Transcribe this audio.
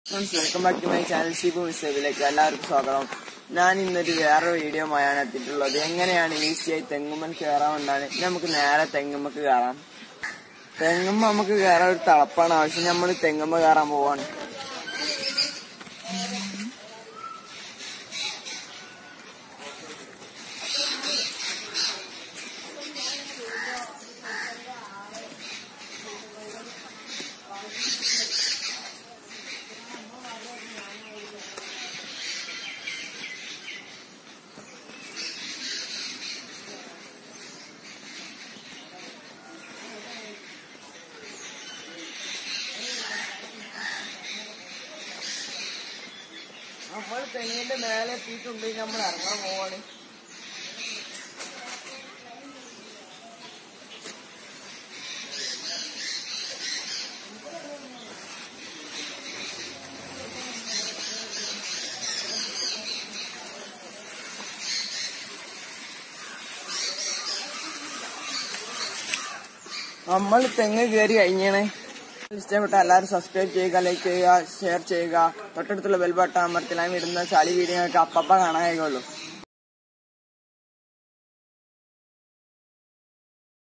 friends welcome back to my channel Shibu മിസേബിലേക്ക് എല്ലാവർക്കും സ്വാഗതം ഞാൻ ഇന്നൊരു വേറെ വീഡിയോയുമായാണ് എത്തിയിട്ടുള്ളത് എങ്ങനെയാണ് ഈസിയായി തെങ്ങുമ്മൽ കയറാമെന്നാണ് നമുക്ക് നേരെ തെങ്ങുമ്മക്ക് കയറാം തെങ്ങുമ്മ നമുക്ക് കയറാൻ ഒരു തളപ്പാണ് ആവശ്യം നമ്മൾ തെങ്ങുമ്മ കയറാൻ പോവാണ് നമ്മൾ തെങ്ങിന്റെ മേലെ എത്തിയിട്ടുണ്ട് നമ്മൾ ഇറങ്ങാൻ പോവാണ് നമ്മൾ തെങ്ങ് കയറി കഴിഞ്ഞാണ് ഇഷ്ടപ്പെട്ട എല്ലാവരും സബ്സ്ക്രൈബ് ചെയ്യുക ലൈക്ക് ചെയ്യുക ഷെയർ ചെയ്യുക തൊട്ടടുത്തുള്ള ബെൽ ബട്ടൺ അമർത്തിലായി ഇടുന്ന ചളി വീഡിയോ ഒക്കെ അപ്പപ്പ കാണാൻ കഴിയുള്ളൂ